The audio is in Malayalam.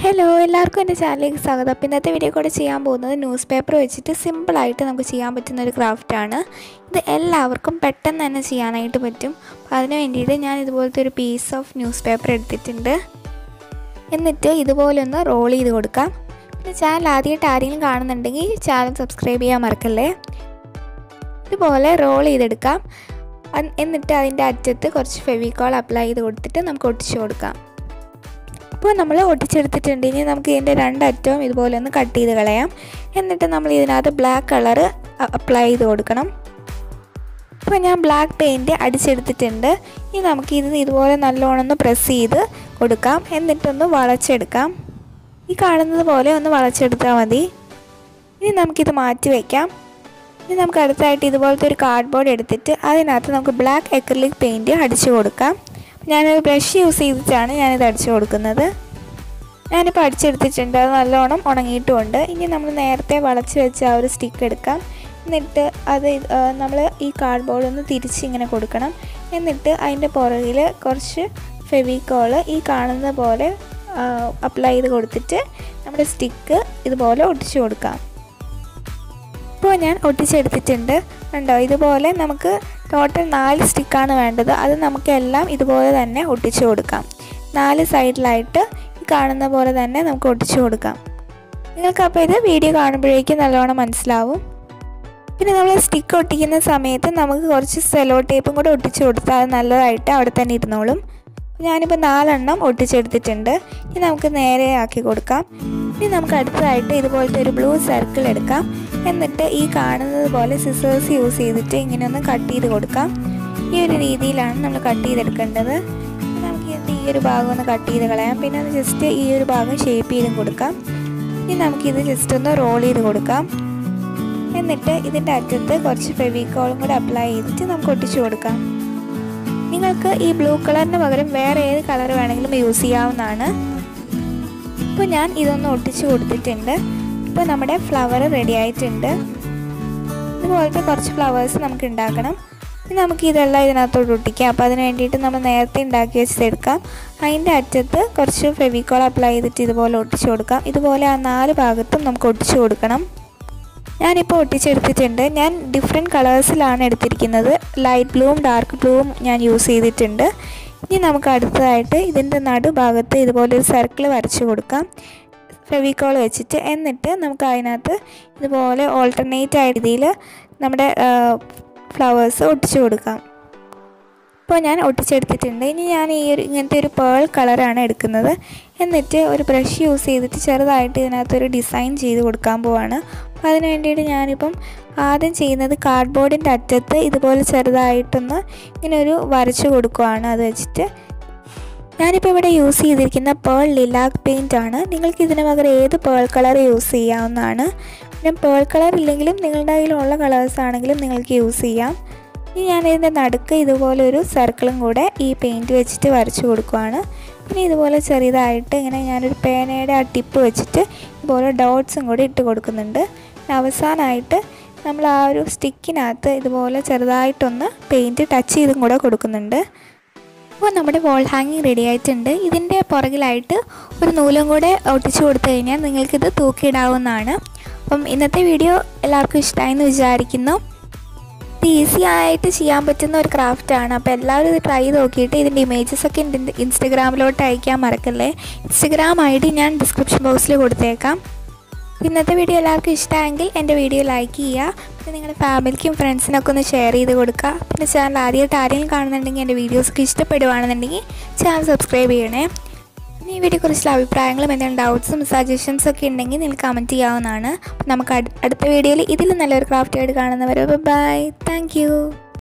ഹലോ എല്ലാവർക്കും എൻ്റെ ചാനലിലേക്ക് സ്വാഗതം അപ്പോൾ ഇന്നത്തെ വീഡിയോ കൂടെ ചെയ്യാൻ പോകുന്നത് ന്യൂസ് പേപ്പർ വെച്ചിട്ട് സിമ്പിളായിട്ട് നമുക്ക് ചെയ്യാൻ പറ്റുന്ന ഒരു ക്രാഫ്റ്റാണ് ഇത് എല്ലാവർക്കും പെട്ടെന്ന് തന്നെ ചെയ്യാനായിട്ട് പറ്റും അപ്പോൾ അതിന് വേണ്ടിയിട്ട് ഞാൻ ഇതുപോലത്തെ ഒരു പീസ് ഓഫ് ന്യൂസ് പേപ്പർ എടുത്തിട്ടുണ്ട് എന്നിട്ട് ഇതുപോലെ ഒന്ന് റോൾ ചെയ്ത് കൊടുക്കാം പിന്നെ ചാനൽ ആദ്യമായിട്ട് ആരെങ്കിലും കാണുന്നുണ്ടെങ്കിൽ ചാനൽ സബ്സ്ക്രൈബ് ചെയ്യാൻ മറക്കല്ലേ ഇതുപോലെ റോൾ ചെയ്തെടുക്കാം അൻ- എന്നിട്ട് അതിൻ്റെ അറ്റത്ത് കുറച്ച് ഫെവിക്കോൾ അപ്ലൈ ചെയ്ത് കൊടുത്തിട്ട് നമുക്ക് ഒട്ടിച്ചു കൊടുക്കാം അപ്പോൾ നമ്മൾ ഒട്ടിച്ചെടുത്തിട്ടുണ്ട് ഇനി നമുക്ക് ഇതിൻ്റെ രണ്ടറ്റവും ഇതുപോലെ ഒന്ന് കട്ട് ചെയ്ത് കളയാം എന്നിട്ട് നമ്മൾ ഇതിനകത്ത് ബ്ലാക്ക് കളറ് അപ്ലൈ ചെയ്ത് കൊടുക്കണം അപ്പോൾ ഞാൻ ബ്ലാക്ക് പെയിൻറ്റ് അടിച്ചെടുത്തിട്ടുണ്ട് ഇനി നമുക്ക് ഇത് ഇതുപോലെ നല്ലോണം ഒന്ന് പ്രസ് ചെയ്ത് കൊടുക്കാം എന്നിട്ടൊന്ന് വളച്ചെടുക്കാം ഈ കാണുന്നത് പോലെ ഒന്ന് വളച്ചെടുത്താൽ മതി ഇനി നമുക്കിത് മാറ്റി വയ്ക്കാം ഇനി നമുക്ക് അടുത്തായിട്ട് ഇതുപോലത്തെ ഒരു കാർഡ്ബോർഡ് എടുത്തിട്ട് അതിനകത്ത് നമുക്ക് ബ്ലാക്ക് എക്രലിക് പെയിൻറ്റ് അടിച്ചു കൊടുക്കാം ഞാനൊരു ബ്രഷ് യൂസ് ചെയ്തിട്ടാണ് ഞാനിത് അടിച്ചു കൊടുക്കുന്നത് ഞാനിപ്പോൾ അടിച്ചെടുത്തിട്ടുണ്ട് അത് നല്ലോണം ഉണങ്ങിയിട്ടുമുണ്ട് ഇനി നമ്മൾ നേരത്തെ വളച്ച് വെച്ച ആ ഒരു സ്റ്റിക്ക് എടുക്കാം എന്നിട്ട് അത് നമ്മൾ ഈ കാർഡ്ബോർഡ് ഒന്ന് തിരിച്ച് ഇങ്ങനെ കൊടുക്കണം എന്നിട്ട് അതിൻ്റെ പുറകിൽ കുറച്ച് ഫെവിക്കോള് ഈ കാണുന്ന പോലെ അപ്ലൈ ചെയ്ത് കൊടുത്തിട്ട് നമ്മുടെ സ്റ്റിക്ക് ഇതുപോലെ ഒട്ടിച്ചു കൊടുക്കാം ഇപ്പോൾ ഞാൻ ഒട്ടിച്ചെടുത്തിട്ടുണ്ട് കണ്ടോ ഇതുപോലെ നമുക്ക് ടോട്ടൽ നാല് സ്റ്റിക്കാണ് വേണ്ടത് അത് നമുക്ക് എല്ലാം ഇതുപോലെ തന്നെ ഒട്ടിച്ചു കൊടുക്കാം നാല് സൈഡിലായിട്ട് ഈ കാണുന്ന പോലെ തന്നെ നമുക്ക് ഒട്ടിച്ചു കൊടുക്കാം നിങ്ങൾക്കപ്പോൾ ഇത് വീഡിയോ കാണുമ്പോഴേക്കും നല്ലോണം മനസ്സിലാവും പിന്നെ നമ്മൾ സ്റ്റിക്ക് ഒട്ടിക്കുന്ന സമയത്ത് നമുക്ക് കുറച്ച് സെലോ ടേപ്പും കൂടെ ഒട്ടിച്ചു കൊടുത്താൽ അത് നല്ലതായിട്ട് അവിടെ തന്നെ ഇരുന്നോളും ഞാനിപ്പോൾ നാലെണ്ണം ഒട്ടിച്ചെടുത്തിട്ടുണ്ട് ഇനി നമുക്ക് നേരെ ആക്കി കൊടുക്കാം ഇനി നമുക്ക് അടുത്തതായിട്ട് ഇതുപോലത്തെ ഒരു ബ്ലൂ സർക്കിൾ എടുക്കാം എന്നിട്ട് ഈ കാണുന്നത് പോലെ സിസേഴ്സ് യൂസ് ചെയ്തിട്ട് ഇങ്ങനെ ഒന്ന് കട്ട് ചെയ്ത് കൊടുക്കാം ഈ ഒരു രീതിയിലാണ് നമ്മൾ കട്ട് ചെയ്തെടുക്കേണ്ടത് ഇനി നമുക്ക് ഇതിൻ്റെ ഈ ഒരു ഭാഗം ഒന്ന് കട്ട് ചെയ്ത് കളയാം പിന്നെ ഒന്ന് ജസ്റ്റ് ഈ ഒരു ഭാഗം ഷേപ്പ് ചെയ്തും കൊടുക്കാം ഇനി നമുക്കിത് ജസ്റ്റ് ഒന്ന് റോൾ ചെയ്ത് കൊടുക്കാം എന്നിട്ട് ഇതിൻ്റെ അറ്റത്ത് കുറച്ച് ഫെവിക്കോളും കൂടെ അപ്ലൈ ചെയ്തിട്ട് നമുക്ക് ഒട്ടിച്ചു കൊടുക്കാം നിങ്ങൾക്ക് ഈ ബ്ലൂ കളറിന് പകരം വേറെ ഏത് കളർ വേണമെങ്കിലും യൂസ് ചെയ്യാവുന്നതാണ് ഇപ്പോൾ ഞാൻ ഇതൊന്ന് ഒട്ടിച്ചു കൊടുത്തിട്ടുണ്ട് ഇപ്പോൾ നമ്മുടെ ഫ്ലവർ റെഡി ആയിട്ടുണ്ട് ഇതുപോലത്തെ കുറച്ച് ഫ്ലവേഴ്സ് നമുക്ക് ഉണ്ടാക്കണം ഇനി നമുക്ക് ഇതെല്ലാം ഇതിനകത്തോട്ട് ഒട്ടിക്കാം അപ്പോൾ അതിന് വേണ്ടിയിട്ട് നമ്മൾ നേരത്തെ ഉണ്ടാക്കി വെച്ചതെടുക്കാം അതിൻ്റെ അറ്റത്ത് കുറച്ച് ഫെവിക്കോൾ അപ്ലൈ ചെയ്തിട്ട് ഇതുപോലെ ഒട്ടിച്ചു കൊടുക്കാം ഇതുപോലെ ആ നാല് ഭാഗത്തും നമുക്ക് ഒട്ടിച്ചു കൊടുക്കണം ഞാനിപ്പോൾ ഒട്ടിച്ചെടുത്തിട്ടുണ്ട് ഞാൻ ഡിഫറെൻറ്റ് കളേഴ്സിലാണ് എടുത്തിരിക്കുന്നത് ലൈറ്റ് ബ്ലൂവും ഡാർക്ക് ബ്ലൂവും ഞാൻ യൂസ് ചെയ്തിട്ടുണ്ട് ഇനി നമുക്ക് അടുത്തതായിട്ട് ഇതിൻ്റെ നടുഭാഗത്ത് ഇതുപോലെ ഒരു സർക്കിൾ വരച്ച് കൊടുക്കാം ഫെവിക്കോൾ വെച്ചിട്ട് എന്നിട്ട് നമുക്ക് അതിനകത്ത് ഇതുപോലെ ഓൾട്ടർനേറ്റ് ആയ രീതിയിൽ നമ്മുടെ ഫ്ലവേഴ്സ് ഒട്ടിച്ചു കൊടുക്കാം ഇപ്പോൾ ഞാൻ ഒട്ടിച്ചെടുത്തിട്ടുണ്ട് ഇനി ഞാൻ ഈ ഒരു ഇങ്ങനത്തെ ഒരു പേൾ കളറാണ് എടുക്കുന്നത് എന്നിട്ട് ഒരു ബ്രഷ് യൂസ് ചെയ്തിട്ട് ചെറുതായിട്ട് ഇതിനകത്തൊരു ഡിസൈൻ ചെയ്ത് കൊടുക്കാൻ പോവാണ് അപ്പോൾ അതിന് വേണ്ടിയിട്ട് ഞാനിപ്പം ആദ്യം ചെയ്യുന്നത് കാർഡ്ബോർഡിൻ്റെ അറ്റത്ത് ഇതുപോലെ ചെറുതായിട്ടൊന്ന് ഇങ്ങനെ ഒരു വരച്ച് കൊടുക്കുവാണ് അത് വെച്ചിട്ട് ഞാനിപ്പോൾ ഇവിടെ യൂസ് ചെയ്തിരിക്കുന്ന പേൾ ലിലാക് പെയിൻ്റ് ആണ് നിങ്ങൾക്ക് ഇതിന് പകരം ഏത് പേൾ കളർ യൂസ് ചെയ്യാവുന്നതാണ് പിന്നെ പേൾ കളർ ഇല്ലെങ്കിലും നിങ്ങളുടെ കയ്യിലുള്ള കളേഴ്സ് ആണെങ്കിലും നിങ്ങൾക്ക് യൂസ് ചെയ്യാം ഇനി ഞാൻ ഇതിൻ്റെ നടുക്ക് ഇതുപോലെ ഒരു സർക്കിളും കൂടെ ഈ പെയിൻറ്റ് വെച്ചിട്ട് വരച്ചു കൊടുക്കുവാണ് പിന്നെ ഇതുപോലെ ചെറിയതായിട്ട് ഇങ്ങനെ ഞാനൊരു പേനയുടെ ആ ടിപ്പ് വെച്ചിട്ട് ഇതുപോലെ ഡോട്ട്സും കൂടി ഇട്ട് കൊടുക്കുന്നുണ്ട് പിന്നെ അവസാനമായിട്ട് നമ്മൾ ആ ഒരു സ്റ്റിക്കിനകത്ത് ഇതുപോലെ ചെറുതായിട്ടൊന്ന് പെയിൻറ്റ് ടച്ച് ചെയ്തും കൂടെ കൊടുക്കുന്നുണ്ട് അപ്പോൾ നമ്മുടെ വോൾ ഹാങ്ങിങ് റെഡി ആയിട്ടുണ്ട് ഇതിൻ്റെ പുറകിലായിട്ട് ഒരു നൂലും കൂടെ ഒട്ടിച്ചു കൊടുത്തു കഴിഞ്ഞാൽ നിങ്ങൾക്കിത് തൂക്കിയിടാവുന്നതാണ് അപ്പം ഇന്നത്തെ വീഡിയോ എല്ലാവർക്കും ഇഷ്ടമായി എന്ന് വിചാരിക്കുന്നു ഇത് ഈസി ആയിട്ട് ചെയ്യാൻ പറ്റുന്ന ഒരു ക്രാഫ്റ്റാണ് അപ്പോൾ എല്ലാവരും ഇത് ട്രൈ ചെയ്ത് നോക്കിയിട്ട് ഇതിൻ്റെ ഇമേജസ് ഒക്കെ എൻ്റെ ഇൻസ്റ്റഗ്രാമിലോട്ട് അയക്കാൻ മറക്കല്ലേ ഇൻസ്റ്റഗ്രാം ഐ ഡി ഞാൻ ഡിസ്ക്രിപ്ഷൻ ബോക്സിൽ കൊടുത്തേക്കാം ഇന്നത്തെ വീഡിയോ എല്ലാവർക്കും ഇഷ്ടമായെങ്കിൽ എൻ്റെ വീഡിയോ ലൈക്ക് ചെയ്യുക പിന്നെ നിങ്ങളുടെ ഫാമിലിക്കും ഫ്രണ്ട്സിനൊക്കെ ഒന്ന് ഷെയർ ചെയ്ത് കൊടുക്കുക പിന്നെ ചാനൽ ആദ്യമായിട്ട് ആരെങ്കിലും കാണുന്നുണ്ടെങ്കിൽ എൻ്റെ വീഡിയോസൊക്കെ ഇഷ്ടപ്പെടുവാണെന്നുണ്ടെങ്കിൽ ചാനൽ സബ്സ്ക്രൈബ് ചെയ്യണേ പിന്നെ ഈ വീഡിയോയെക്കുറിച്ചുള്ള അഭിപ്രായങ്ങളും എന്തെങ്കിലും ഡൗട്ട്സും സജഷൻസും ഒക്കെ ഉണ്ടെങ്കിൽ നിങ്ങൾക്ക് കമൻറ്റ് ചെയ്യാവുന്നതാണ് അപ്പോൾ നമുക്ക് അടുത്ത വീഡിയോയിൽ ഇതിലും നല്ലൊരു ക്രാഫ്റ്റ് ആയിട്ട് കാണുന്നവരെ ബൈ താങ്ക്